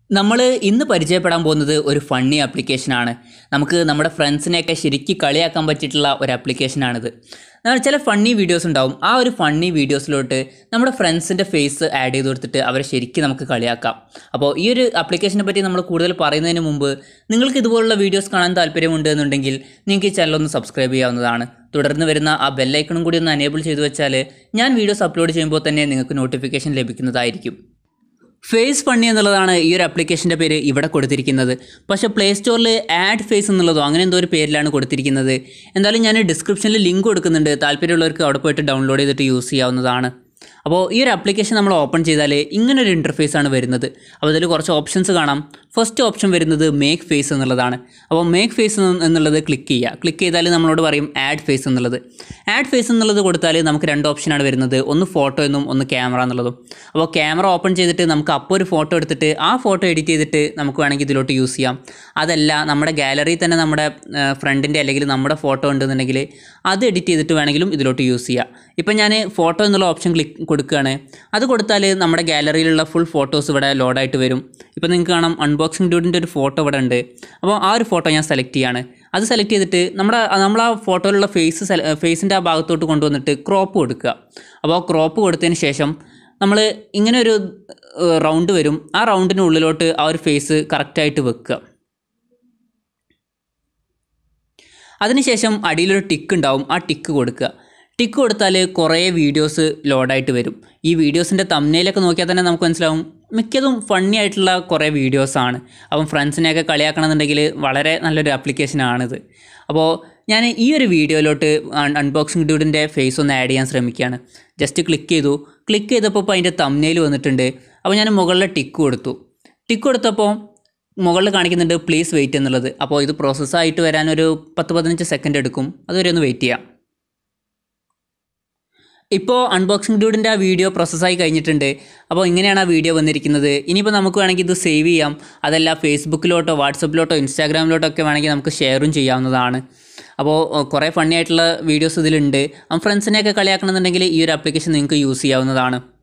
നമ്മൾ ഇന്ന് പരിചയപ്പെടാൻ പോകുന്നത് ഒരു ഫണ്ണി ആപ്ലിക്കേഷനാണ് നമുക്ക് നമ്മുടെ ഫ്രണ്ട്സിനെയൊക്കെ ശരിക്കും കളിയാക്കാൻ പറ്റിയിട്ടുള്ള ഒരു ആപ്ലിക്കേഷനാണിത് എന്നാൽ ചില ഫണ്ണി വീഡിയോസ് ഉണ്ടാവും ആ ഒരു ഫണ്ണി വീഡിയോസിലോട്ട് നമ്മുടെ ഫ്രണ്ട്സിൻ്റെ ഫേസ് ആഡ് ചെയ്ത് കൊടുത്തിട്ട് അവരെ ശരിക്കും നമുക്ക് കളിയാക്കാം അപ്പോൾ ഈ ഒരു ആപ്ലിക്കേഷനെ പറ്റി നമ്മൾ കൂടുതൽ പറയുന്നതിന് മുമ്പ് നിങ്ങൾക്ക് ഇതുപോലുള്ള വീഡിയോസ് കാണാൻ താല്പര്യമുണ്ട് എന്നുണ്ടെങ്കിൽ നിങ്ങൾക്ക് ഈ ചാനൽ ഒന്ന് സബ്സ്ക്രൈബ് ചെയ്യാവുന്നതാണ് തുടർന്ന് വരുന്ന ആ ബെല്ലൈക്കണും കൂടി ഒന്ന് എനേബിൾ ചെയ്തു വെച്ചാൽ ഞാൻ വീഡിയോസ് അപ്ലോഡ് ചെയ്യുമ്പോൾ തന്നെ നിങ്ങൾക്ക് നോട്ടിഫിക്കേഷൻ ലഭിക്കുന്നതായിരിക്കും ഫേസ് ഫണ്ണി എന്നുള്ളതാണ് ഈ ഒരു ആപ്ലിക്കേഷൻ്റെ പേര് ഇവിടെ കൊടുത്തിരിക്കുന്നത് പക്ഷേ പ്ലേ സ്റ്റോറിൽ ആഡ് ഫേസ് എന്നുള്ളതോ അങ്ങനെ എന്തോ ഒരു പേരിലാണ് കൊടുത്തിരിക്കുന്നത് എന്തായാലും ഞാൻ ഡിസ്ക്രിപ്ഷനിൽ ലിങ്ക് കൊടുക്കുന്നുണ്ട് താല്പര്യമുള്ളവർക്ക് അവിടെ പോയിട്ട് ഡൗൺലോഡ് ചെയ്തിട്ട് യൂസ് ചെയ്യാവുന്നതാണ് അപ്പോൾ ഈ ഒരു ആപ്ലിക്കേഷൻ നമ്മൾ ഓപ്പൺ ചെയ്താൽ ഇങ്ങനെ ഒരു ഇൻ്റർഫേസ് ആണ് വരുന്നത് അപ്പോൾ ഇതിൽ കുറച്ച് ഓപ്ഷൻസ് കാണാം ഫസ്റ്റ് ഓപ്ഷൻ വരുന്നത് മേക്ക് ഫേസ് എന്നുള്ളതാണ് അപ്പോൾ മേക്ക് ഫേസ് എന്നുള്ളത് ക്ലിക്ക് ചെയ്യുക ക്ലിക്ക് ചെയ്താൽ നമ്മളോട് പറയും ആഡ് ഫേസ് എന്നുള്ളത് ആഡ് ഫേസ് എന്നുള്ളത് കൊടുത്താൽ നമുക്ക് രണ്ട് ഓപ്ഷനാണ് വരുന്നത് ഒന്ന് ഫോട്ടോ എന്നും ഒന്ന് ക്യാമറ എന്നുള്ളതും അപ്പോൾ ക്യാമറ ഓപ്പൺ ചെയ്തിട്ട് നമുക്ക് അപ്പോൾ ഒരു ഫോട്ടോ എടുത്തിട്ട് ആ ഫോട്ടോ എഡിറ്റ് ചെയ്തിട്ട് നമുക്ക് വേണമെങ്കിൽ ഇതിലോട്ട് യൂസ് ചെയ്യാം അതല്ല നമ്മുടെ ഗാലറിയിൽ തന്നെ നമ്മുടെ ഫ്രണ്ടിൻ്റെ അല്ലെങ്കിൽ നമ്മുടെ ഫോട്ടോ ഉണ്ടെന്നുണ്ടെങ്കിൽ അത് എഡിറ്റ് ചെയ്തിട്ട് വേണമെങ്കിലും ഇതിലോട്ട് യൂസ് ചെയ്യാം ഇപ്പം ഞാൻ ഫോട്ടോ എന്നുള്ള ഓപ്ഷൻ ക്ലിക്ക് കൊടുക്കുകയാണ് അത് കൊടുത്താൽ നമ്മുടെ ഗാലറിയിലുള്ള ഫുൾ ഫോട്ടോസ് ഇവിടെ ലോഡായിട്ട് വരും ഇപ്പോൾ നിങ്ങൾക്ക് കാണാം അൺബോക്സിംഗ് ഡ്യൂഡിൻ്റെ ഒരു ഫോട്ടോ ഇവിടെ ഉണ്ട് അപ്പോൾ ആ ഒരു ഫോട്ടോ ഞാൻ സെലക്ട് ചെയ്യാണ് അത് സെലക്ട് ചെയ്തിട്ട് നമ്മുടെ നമ്മൾ ആ ഫോട്ടോയിലുള്ള ഫേസ് ഫേസിൻ്റെ ആ ഭാഗത്തോട്ട് കൊണ്ടുവന്നിട്ട് ക്രോപ്പ് കൊടുക്കുക അപ്പോൾ ക്രോപ്പ് കൊടുത്തതിന് ശേഷം നമ്മൾ ഇങ്ങനെ ഒരു റൗണ്ട് വരും ആ റൗണ്ടിന് ഉള്ളിലോട്ട് ആ ഒരു ഫേസ് കറക്റ്റായിട്ട് വെക്കുക അതിനുശേഷം അടിയിലൊരു ടിക്ക് ഉണ്ടാവും ആ ടിക്ക് കൊടുക്കുക ടിക്ക് കൊടുത്താൽ കുറേ വീഡിയോസ് ലോഡായിട്ട് വരും ഈ വീഡിയോസിൻ്റെ തമ്മനയിലൊക്കെ നോക്കിയാൽ തന്നെ നമുക്ക് മനസ്സിലാവും മിക്കതും ഫണ്ണി ആയിട്ടുള്ള കുറേ വീഡിയോസാണ് അപ്പം ഫ്രണ്ട്സിനെയൊക്കെ കളിയാക്കണമെന്നുണ്ടെങ്കിൽ വളരെ നല്ലൊരു ആപ്ലിക്കേഷനാണിത് അപ്പോൾ ഞാൻ ഈ ഒരു വീഡിയോയിലോട്ട് അൺബോക്സിംഗ് ഡ്യൂഡിൻ്റെ ഫേസ് ഒന്ന് ആഡ് ചെയ്യാൻ ശ്രമിക്കുകയാണ് ജസ്റ്റ് ക്ലിക്ക് ചെയ്തു ക്ലിക്ക് ചെയ്തപ്പോൾ ഇപ്പോൾ അതിൻ്റെ തമ്മനയിൽ വന്നിട്ടുണ്ട് അപ്പോൾ ഞാൻ മുകളിലെ ടിക്ക് കൊടുത്തു ടിക്ക് കൊടുത്തപ്പോൾ മുകളിൽ കാണിക്കുന്നുണ്ട് പ്ലീസ് വെയിറ്റ് എന്നുള്ളത് അപ്പോൾ ഇത് പ്രോസസ്സായിട്ട് വരാൻ ഒരു പത്ത് പതിനഞ്ച് സെക്കൻഡ് എടുക്കും അതുവരെ ഒന്ന് വെയിറ്റ് ചെയ്യാം ഇപ്പോൾ അൺബോക്സിംഗ് ഡ്യൂഡിൻ്റെ ആ വീഡിയോ പ്രോസസ്സായി കഴിഞ്ഞിട്ടുണ്ട് അപ്പോൾ ഇങ്ങനെയാണ് ആ വീഡിയോ വന്നിരിക്കുന്നത് ഇനിയിപ്പോൾ നമുക്ക് വേണമെങ്കിൽ ഇത് സേവ് ചെയ്യാം അതല്ല ഫേസ്ബുക്കിലോട്ടോ വാട്സപ്പിലോട്ടോ ഇൻസ്റ്റാഗ്രാമിലോട്ടോ ഒക്കെ വേണമെങ്കിൽ നമുക്ക് ഷെയറും ചെയ്യാവുന്നതാണ് അപ്പോൾ കുറേ ഫണ്ണി ആയിട്ടുള്ള വീഡിയോസ് ഇതിലുണ്ട് ആ ഫ്രണ്ട്സിനെയൊക്കെ കളിയാക്കണമെന്നുണ്ടെങ്കിൽ ഈ ഒരു ആപ്ലിക്കേഷൻ നിങ്ങൾക്ക് യൂസ് ചെയ്യാവുന്നതാണ്